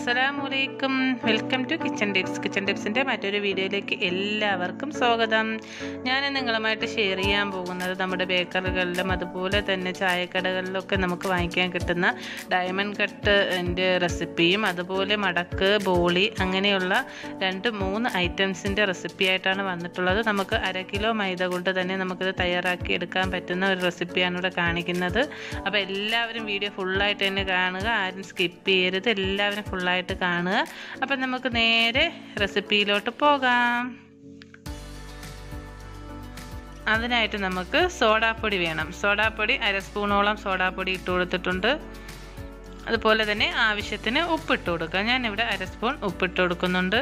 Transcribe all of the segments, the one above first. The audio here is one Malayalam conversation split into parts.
അസ്സലാമലൈക്കും welcome to kitchen tips kitchen ടിപ്സിൻ്റെ മറ്റൊരു വീഡിയോയിലേക്ക് എല്ലാവർക്കും സ്വാഗതം ഞാൻ നിങ്ങളുമായിട്ട് ഷെയർ ചെയ്യാൻ പോകുന്നത് നമ്മുടെ ബേക്കറികളിലും അതുപോലെ തന്നെ ചായക്കടകളിലൊക്കെ നമുക്ക് വാങ്ങിക്കാൻ കിട്ടുന്ന ഡയമണ്ട് കട്ടിൻ്റെ റെസിപ്പിയും അതുപോലെ മടക്ക് ബോളി അങ്ങനെയുള്ള രണ്ട് മൂന്ന് ഐറ്റംസിൻ്റെ റെസിപ്പി ആയിട്ടാണ് വന്നിട്ടുള്ളത് നമുക്ക് അര കിലോ മൈദ കൊണ്ട് തന്നെ നമുക്കിത് തയ്യാറാക്കി എടുക്കാൻ പറ്റുന്ന ഒരു റെസിപ്പിയാണ് ഇവിടെ കാണിക്കുന്നത് അപ്പോൾ എല്ലാവരും വീഡിയോ ഫുള്ളായിട്ട് തന്നെ കാണുക ആരും സ്കിപ്പ് ചെയ്യരുത് എല്ലാവരും ഫുള്ളായിട്ട് കാണുക അപ്പം നമുക്ക് നേരെ റെസിപ്പിയിലോട്ട് പോകാം അതിനായിട്ട് നമുക്ക് സോഡാപ്പൊടി വേണം സോഡാപ്പൊടി അര സ്പൂണോളം സോഡാപ്പൊടി ഇട്ട് കൊടുത്തിട്ടുണ്ട് അതുപോലെ തന്നെ ആവശ്യത്തിന് ഉപ്പിട്ട് കൊടുക്കുക ഞാനിവിടെ അര സ്പൂൺ ഉപ്പിട്ട് കൊടുക്കുന്നുണ്ട്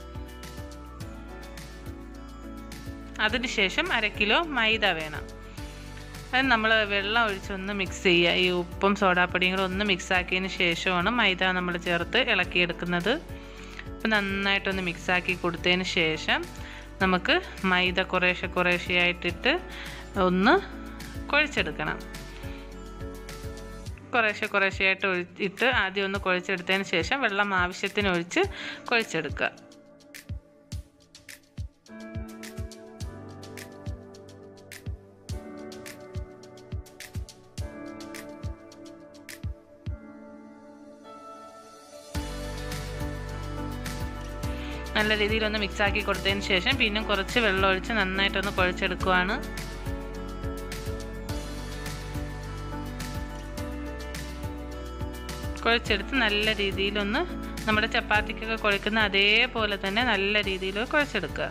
അതിനുശേഷം അര കിലോ മൈദ വേണം അത് നമ്മൾ വെള്ളം ഒഴിച്ചൊന്ന് മിക്സ് ചെയ്യുക ഈ ഉപ്പും സോഡാപ്പൊടിയും കൂടെ ഒന്ന് മിക്സ് ആക്കിയതിന് ശേഷമാണ് മൈദ നമ്മൾ ചേർത്ത് ഇളക്കിയെടുക്കുന്നത് അപ്പം നന്നായിട്ടൊന്ന് മിക്സ് ആക്കി കൊടുത്തതിന് ശേഷം നമുക്ക് മൈദ കുറേശ്ശെ കുറേശ്ശെ ആയിട്ടിട്ട് ഒന്ന് കുഴച്ചെടുക്കണം കുറേശ്ശെ കുറേശ്ശെ ആയിട്ട് ഒഴി ഇട്ട് ആദ്യം ഒന്ന് കുഴച്ചെടുത്തതിന് ശേഷം വെള്ളം ആവശ്യത്തിന് ഒഴിച്ച് കുഴച്ചെടുക്കുക നല്ല രീതിയിലൊന്ന് മിക്സ് ആക്കി കൊടുത്തതിന് ശേഷം പിന്നെ കുറച്ച് വെള്ളം ഒഴിച്ച് നന്നായിട്ടൊന്ന് കുഴച്ചെടുക്കുവാണ് കുഴച്ചെടുത്ത് നല്ല രീതിയിലൊന്ന് നമ്മുടെ ചപ്പാത്തിക്കൊക്കെ കുഴക്കുന്ന അതേപോലെ തന്നെ നല്ല രീതിയിൽ കുഴച്ചെടുക്കുക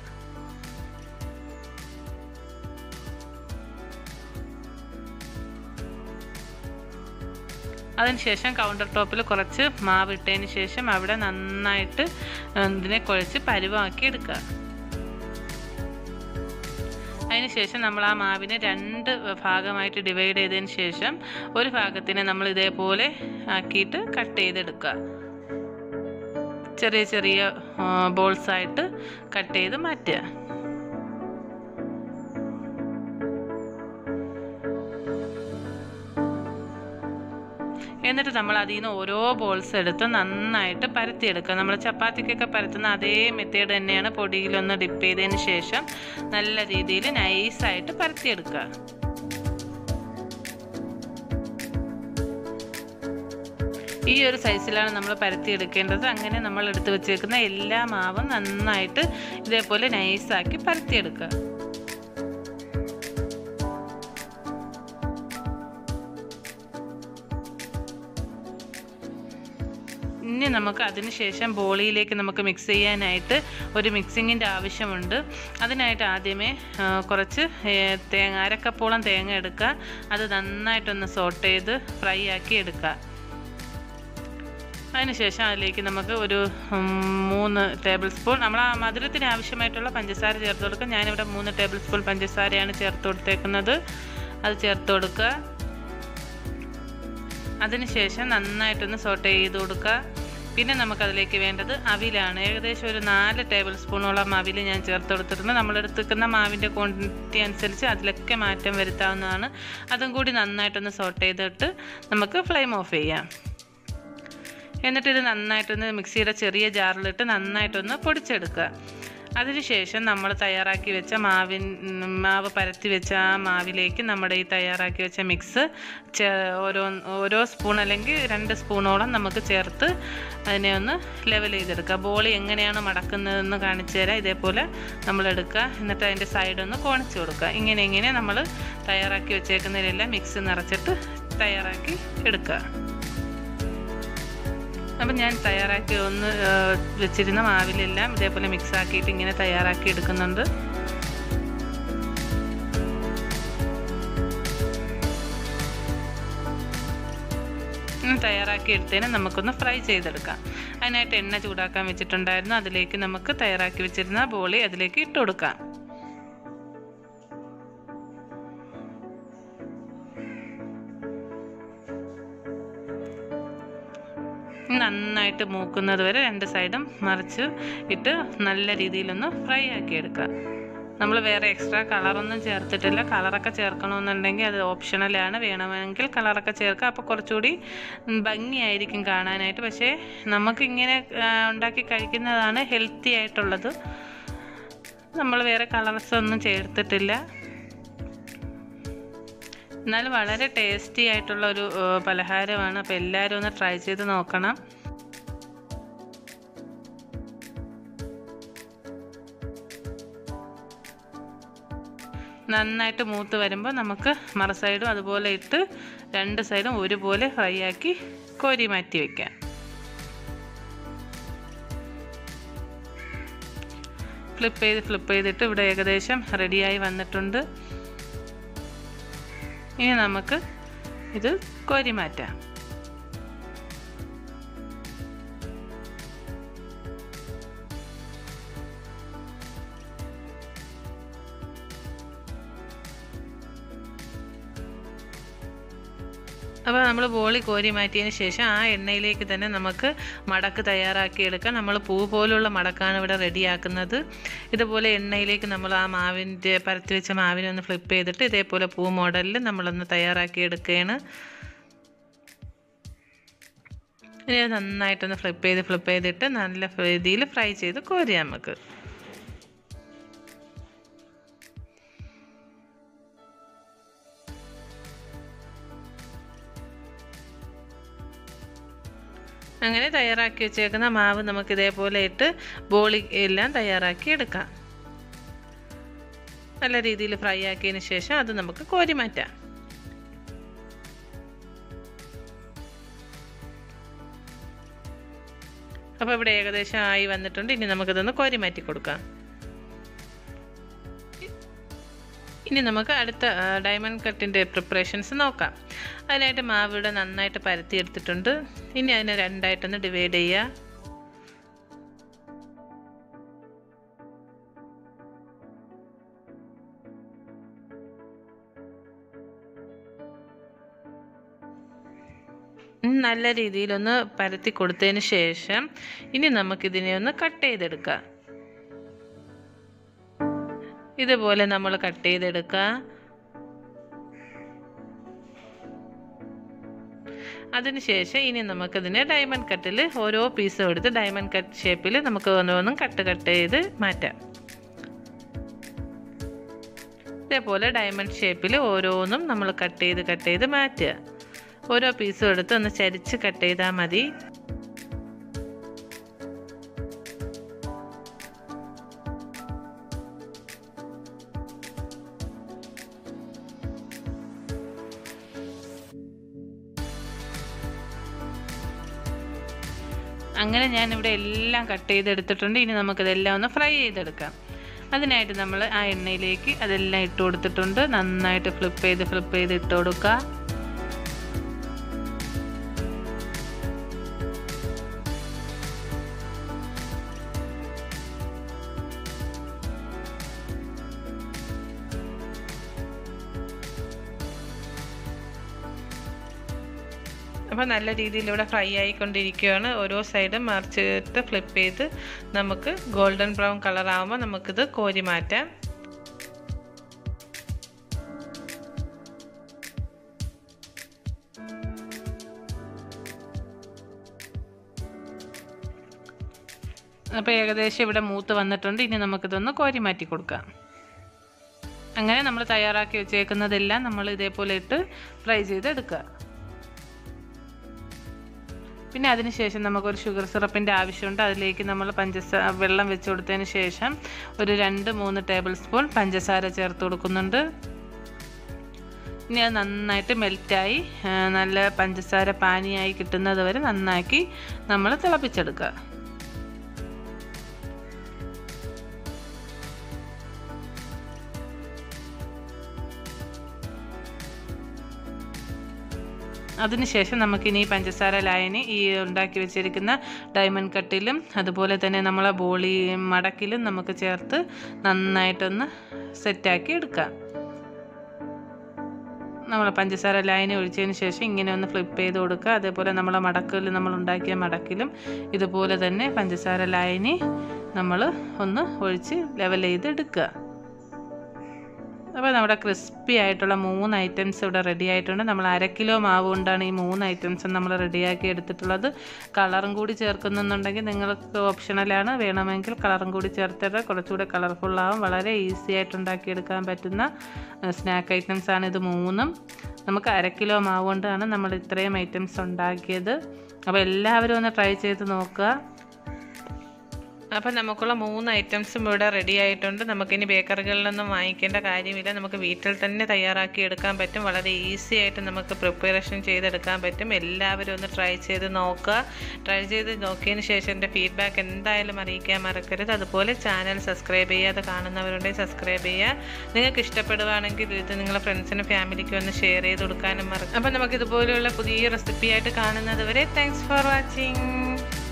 അതിനുശേഷം കൗണ്ടർ ടോപ്പിൽ കുറച്ച് മാവ് ഇട്ടതിന് ശേഷം അവിടെ നന്നായിട്ട് ഇതിനെ കുഴച്ച് പരുവമാക്കി എടുക്കുക അതിനുശേഷം നമ്മൾ ആ മാവിനെ രണ്ട് ഭാഗമായിട്ട് ഡിവൈഡ് ചെയ്തതിന് ശേഷം ഒരു ഭാഗത്തിനെ നമ്മൾ ഇതേപോലെ ആക്കിയിട്ട് കട്ട് ചെയ്തെടുക്കുക ചെറിയ ചെറിയ ബോൾസായിട്ട് കട്ട് ചെയ്ത് മാറ്റുക എന്നിട്ട് നമ്മൾ അതിൽ നിന്ന് ഓരോ ബോൾസ് എടുത്ത് നന്നായിട്ട് പരത്തിയെടുക്കുക നമ്മൾ ചപ്പാത്തിക്കൊക്കെ പരത്തുന്ന അതേ മെത്തേഡ് തന്നെയാണ് പൊടിയിലൊന്ന് ഡിപ്പ് ചെയ്തതിന് ശേഷം നല്ല രീതിയിൽ നൈസായിട്ട് പരത്തിയെടുക്കുക ഈ ഒരു സൈസിലാണ് നമ്മൾ പരത്തി എടുക്കേണ്ടത് അങ്ങനെ നമ്മൾ എടുത്തു വെച്ചേക്കുന്ന എല്ലാ മാവും നന്നായിട്ട് ഇതേപോലെ നൈസാക്കി പരത്തിയെടുക്കുക ഇനി നമുക്ക് അതിന് ശേഷം ബോളിയിലേക്ക് നമുക്ക് മിക്സ് ചെയ്യാനായിട്ട് ഒരു മിക്സിങ്ങിൻ്റെ ആവശ്യമുണ്ട് അതിനായിട്ട് ആദ്യമേ കുറച്ച് തേങ്ങ അരക്കപ്പോളം തേങ്ങ എടുക്കുക അത് നന്നായിട്ടൊന്ന് സോട്ട് ചെയ്ത് ഫ്രൈ ആക്കി എടുക്കുക അതിനുശേഷം അതിലേക്ക് നമുക്ക് ഒരു മൂന്ന് ടേബിൾ സ്പൂൺ നമ്മൾ ആ മധുരത്തിന് ആവശ്യമായിട്ടുള്ള പഞ്ചസാര ചേർത്ത് കൊടുക്കുക ഞാനിവിടെ മൂന്ന് ടേബിൾ സ്പൂൺ പഞ്ചസാരയാണ് ചേർത്ത് കൊടുത്തേക്കുന്നത് അത് ചേർത്ത് കൊടുക്കുക അതിനുശേഷം നന്നായിട്ടൊന്ന് സോട്ട് ചെയ്ത് കൊടുക്കുക പിന്നെ നമുക്കതിലേക്ക് വേണ്ടത് അവിലാണ് ഏകദേശം ഒരു നാല് ടേബിൾ സ്പൂണോളം അവിൽ ഞാൻ ചേർത്ത് കൊടുത്തിട്ടുണ്ട് നമ്മളെടുത്തുക്കുന്ന മാവിൻ്റെ ക്വാണ്ടിറ്റി അനുസരിച്ച് അതിലൊക്കെ മാറ്റം വരുത്താവുന്നതാണ് അതും കൂടി നന്നായിട്ടൊന്ന് സോട്ട് ചെയ്തിട്ട് നമുക്ക് ഫ്ലെയിം ഓഫ് ചെയ്യാം എന്നിട്ട് ഇത് നന്നായിട്ടൊന്ന് മിക്സിയുടെ ചെറിയ ജാറിലിട്ട് നന്നായിട്ടൊന്ന് പൊടിച്ചെടുക്കുക അതിനുശേഷം നമ്മൾ തയ്യാറാക്കി വെച്ച മാവിൻ മാവ് പരത്തി വെച്ച ആ മാവിലേക്ക് നമ്മുടെ ഈ തയ്യാറാക്കി വെച്ച മിക്സ് ഓരോ ഓരോ സ്പൂൺ അല്ലെങ്കിൽ രണ്ട് സ്പൂണോളം നമുക്ക് ചേർത്ത് അതിനെ ഒന്ന് ലെവൽ ചെയ്തെടുക്കുക ബോളി എങ്ങനെയാണ് മടക്കുന്നതെന്ന് കാണിച്ചു തരാം ഇതേപോലെ നമ്മൾ എടുക്കുക എന്നിട്ട് അതിൻ്റെ സൈഡൊന്ന് കോണിച്ച് കൊടുക്കുക ഇങ്ങനെ ഇങ്ങനെ നമ്മൾ തയ്യാറാക്കി വെച്ചേക്കുന്നതിലെല്ലാം മിക്സ് നിറച്ചിട്ട് തയ്യാറാക്കി എടുക്കുക അപ്പം ഞാൻ തയ്യാറാക്കി ഒന്ന് വെച്ചിരുന്ന മാവിലെല്ലാം ഇതേപോലെ മിക്സ് ആക്കിയിട്ട് ഇങ്ങനെ തയ്യാറാക്കി എടുക്കുന്നുണ്ട് തയ്യാറാക്കി എടുത്തതിന് നമുക്കൊന്ന് ഫ്രൈ ചെയ്തെടുക്കാം അതിനായിട്ട് എണ്ണ ചൂടാക്കാൻ വെച്ചിട്ടുണ്ടായിരുന്നു അതിലേക്ക് നമുക്ക് തയ്യാറാക്കി വെച്ചിരുന്ന ബോളി അതിലേക്ക് ഇട്ട് കൊടുക്കാം നന്നായിട്ട് മൂക്കുന്നത് വരെ രണ്ട് സൈഡും മറിച്ച് ഇട്ട് നല്ല രീതിയിലൊന്ന് ഫ്രൈ ആക്കി എടുക്കുക നമ്മൾ വേറെ എക്സ്ട്രാ കളറൊന്നും ചേർത്തിട്ടില്ല കളറൊക്കെ ചേർക്കണമെന്നുണ്ടെങ്കിൽ അത് ഓപ്ഷണലാണ് വേണമെങ്കിൽ കളറൊക്കെ ചേർക്കാം അപ്പോൾ കുറച്ചുകൂടി ഉം, ഭംഗിയായിരിക്കും കാണാനായിട്ട് പക്ഷേ നമുക്കിങ്ങനെ ആ, ഉണ്ടാക്കി കഴിക്കുന്നതാണ് ഹെൽത്തി ആയിട്ടുള്ളത് നമ്മൾ വേറെ കളർസ് ഒന്നും ചേർത്തിട്ടില്ല എന്നാലും വളരെ ടേസ്റ്റി ആയിട്ടുള്ള ഒരു ആ, പലഹാരമാണ് അപ്പോൾ എല്ലാവരും ഒന്ന് ട്രൈ ചെയ്ത് നോക്കണം നന്നായിട്ട് മൂത്ത് വരുമ്പോൾ നമുക്ക് മറ സൈഡും അതുപോലെ ഇട്ട് രണ്ട് സൈഡും ഒരുപോലെ ഫ്രൈ ആക്കി കോരി മാറ്റി വെക്കാം ഫ്ലിപ്പ് ചെയ്ത് ഫ്ലിപ്പ് ചെയ്തിട്ട് ഇവിടെ ഏകദേശം റെഡിയായി വന്നിട്ടുണ്ട് ഇനി നമുക്ക് ഇത് കോരി മാറ്റാം അപ്പോൾ നമ്മൾ ബോളി കോരി മാറ്റിയതിന് ശേഷം ആ എണ്ണയിലേക്ക് തന്നെ നമുക്ക് മടക്ക് തയ്യാറാക്കിയെടുക്കാം നമ്മൾ പൂ പോലുള്ള മടക്കാണ് ഇവിടെ റെഡിയാക്കുന്നത് ഇതുപോലെ എണ്ണയിലേക്ക് നമ്മൾ ആ മാവിൻ്റെ പരത്തി വെച്ച മാവിനെ ഒന്ന് ഫ്ലിപ്പ് ചെയ്തിട്ട് ഇതേപോലെ പൂ മോഡലിൽ നമ്മളൊന്ന് തയ്യാറാക്കിയെടുക്കുകയാണ് ഇനി അത് നന്നായിട്ടൊന്ന് ഫ്ലിപ്പ് ചെയ്ത് ഫ്ലിപ്പ് ചെയ്തിട്ട് നല്ല രീതിയിൽ ഫ്രൈ ചെയ്ത് കോരിയാം നമുക്ക് അങ്ങനെ തയ്യാറാക്കി വെച്ചേക്കുന്ന മാവ് നമുക്ക് ഇതേപോലെ ഇട്ട് ബോളി എല്ലാം തയ്യാറാക്കി എടുക്കാം നല്ല രീതിയിൽ ഫ്രൈ ആക്കിയതിന് ശേഷം അത് നമുക്ക് കോരി മാറ്റാം അപ്പോൾ ഇവിടെ ഏകദേശം ആയി വന്നിട്ടുണ്ട് ഇനി നമുക്കിതൊന്ന് കോരി മാറ്റി കൊടുക്കാം ഇനി നമുക്ക് അടുത്ത ഡയമണ്ട് കട്ടിൻ്റെ പ്രിപ്പറേഷൻസ് നോക്കാം അതിനായിട്ട് മാവ് ഇവിടെ നന്നായിട്ട് പരത്തി എടുത്തിട്ടുണ്ട് ഇനി അതിനെ രണ്ടായിട്ടൊന്ന് ഡിവൈഡ് ചെയ്യുക ഉം, നല്ല രീതിയിലൊന്ന് പരത്തി കൊടുത്തതിന് ശേഷം ഇനി നമുക്കിതിനെ ഒന്ന് കട്ട് ചെയ്തെടുക്കാം ഇതുപോലെ നമ്മൾ കട്ട് ചെയ്തെടുക്കുക അതിനുശേഷം ഇനി നമുക്കിതിനെ ഡയമണ്ട് കട്ടിൽ ഓരോ പീസും എടുത്ത് ഡയമണ്ട് കട്ട് ഷേപ്പിൽ നമുക്ക് ഓരോന്നും കട്ട് കട്ട് ചെയ്ത് മാറ്റാം ഇതേപോലെ ഡയമണ്ട് ഷേപ്പിൽ ഓരോന്നും നമ്മൾ കട്ട് ചെയ്ത് കട്ട് ചെയ്ത് മാറ്റുക ഓരോ പീസും എടുത്ത് ഒന്ന് ചരിച്ച് കട്ട് ചെയ്താൽ മതി അങ്ങനെ ഞാനിവിടെ എല്ലാം കട്ട് ചെയ്തെടുത്തിട്ടുണ്ട് ഇനി നമുക്കിതെല്ലാം ഒന്ന് ഫ്രൈ ചെയ്തെടുക്കാം അതിനായിട്ട് നമ്മൾ ആ എണ്ണയിലേക്ക് അതെല്ലാം ഇട്ട് കൊടുത്തിട്ടുണ്ട് നന്നായിട്ട് ഫ്ലിപ്പ് ചെയ്ത് ഫ്ലിപ്പ് ചെയ്ത് ഇട്ട് കൊടുക്കുക അപ്പോൾ നല്ല രീതിയിൽ ഇവിടെ ഫ്രൈ ആയിക്കൊണ്ടിരിക്കുകയാണ് ഓരോ സൈഡും മറിച്ചിട്ട് ഫ്ലിപ്പ് ചെയ്ത് നമുക്ക് ഗോൾഡൻ ബ്രൗൺ കളർ ആകുമ്പോൾ നമുക്കിത് കോരി മാറ്റാം അപ്പോൾ ഏകദേശം ഇവിടെ മൂത്ത് വന്നിട്ടുണ്ട് ഇനി നമുക്കിതൊന്ന് കോരി മാറ്റി കൊടുക്കാം അങ്ങനെ നമ്മൾ തയ്യാറാക്കി വെച്ചേക്കുന്നതെല്ലാം നമ്മൾ ഇതേപോലെ ഇട്ട് ഫ്രൈ ചെയ്തെടുക്കുക പിന്നെ അതിനുശേഷം നമുക്കൊരു ഷുഗർ സിറപ്പിൻ്റെ ആവശ്യമുണ്ട് അതിലേക്ക് നമ്മൾ പഞ്ചസാര വെള്ളം വെച്ച് കൊടുത്തതിന് ശേഷം ഒരു രണ്ട് മൂന്ന് ടേബിൾ സ്പൂൺ പഞ്ചസാര ചേർത്ത് കൊടുക്കുന്നുണ്ട് ഇനി അത് നന്നായിട്ട് മെൽറ്റായി നല്ല പഞ്ചസാര പാനിയായി കിട്ടുന്നത് വരെ നന്നാക്കി നമ്മൾ തിളപ്പിച്ചെടുക്കുക അതിനുശേഷം നമുക്കിനി ഈ പഞ്ചസാര ലായനി ഈ ഉണ്ടാക്കി വെച്ചിരിക്കുന്ന ഡയമണ്ട് കട്ടിലും അതുപോലെ തന്നെ നമ്മളെ ബോളി മടക്കിലും നമുക്ക് ചേർത്ത് നന്നായിട്ടൊന്ന് സെറ്റാക്കി എടുക്കാം നമ്മൾ പഞ്ചസാര ലായനി ഒഴിച്ചതിന് ശേഷം ഇങ്ങനെ ഒന്ന് ഫ്ലിപ്പ് ചെയ്ത് കൊടുക്കുക അതേപോലെ നമ്മളെ മടക്കിൽ നമ്മൾ ഉണ്ടാക്കിയ മടക്കിലും ഇതുപോലെ തന്നെ പഞ്ചസാര ലായനി നമ്മൾ ഒന്ന് ഒഴിച്ച് ലെവൽ ചെയ്ത് എടുക്കുക അപ്പോൾ നമ്മുടെ ക്രിസ്പി ആയിട്ടുള്ള മൂന്ന് ഐറ്റംസ് ഇവിടെ റെഡി ആയിട്ടുണ്ട് നമ്മൾ അര കിലോ മാവ് കൊണ്ടാണ് ഈ മൂന്ന് ഐറ്റംസും നമ്മൾ റെഡിയാക്കി എടുത്തിട്ടുള്ളത് കളറും കൂടി ചേർക്കുന്നുണ്ടെങ്കിൽ നിങ്ങൾക്ക് ഓപ്ഷണലാണ് വേണമെങ്കിൽ കളറും കൂടി ചേർത്തിട്ട് കുറച്ചുകൂടി കളർഫുള്ളാവും വളരെ ഈസി ആയിട്ട് ഉണ്ടാക്കിയെടുക്കാൻ പറ്റുന്ന സ്നാക്ക് ഐറ്റംസ് ആണ് ഇത് മൂന്നും നമുക്ക് അര കിലോ മാവ് കൊണ്ടാണ് നമ്മൾ ഇത്രയും ഐറ്റംസ് ഉണ്ടാക്കിയത് അപ്പോൾ എല്ലാവരും ഒന്ന് ട്രൈ ചെയ്ത് നോക്കുക അപ്പം നമുക്കുള്ള മൂന്ന് ഐറ്റംസും ഇവിടെ റെഡി ആയിട്ടുണ്ട് നമുക്കിനി ബേക്കറികളിലൊന്നും വാങ്ങിക്കേണ്ട കാര്യമില്ല നമുക്ക് വീട്ടിൽ തന്നെ തയ്യാറാക്കി എടുക്കാൻ പറ്റും വളരെ ഈസി ആയിട്ട് നമുക്ക് പ്രിപ്പറേഷൻ ചെയ്തെടുക്കാൻ പറ്റും എല്ലാവരും ഒന്ന് ട്രൈ ചെയ്ത് നോക്കുക ട്രൈ ചെയ്ത് നോക്കിയതിന് ശേഷം എൻ്റെ ഫീഡ്ബാക്ക് എന്തായാലും അറിയിക്കാൻ മറക്കരുത് അതുപോലെ ചാനൽ സബ്സ്ക്രൈബ് ചെയ്യാതെ കാണുന്നവരുണ്ടെങ്കിൽ സബ്സ്ക്രൈബ് ചെയ്യുക നിങ്ങൾക്ക് ഇഷ്ടപ്പെടുവാണെങ്കിൽ ഇത് നിങ്ങളുടെ ഫ്രണ്ട്സിനും ഫാമിലിക്കും ഒന്ന് ഷെയർ ചെയ്ത് കൊടുക്കാനും മറക്കും അപ്പം നമുക്ക് ഇതുപോലെയുള്ള പുതിയ റെസിപ്പി ആയിട്ട് കാണുന്നത് വരെ താങ്ക്സ് ഫോർ വാച്ചിങ്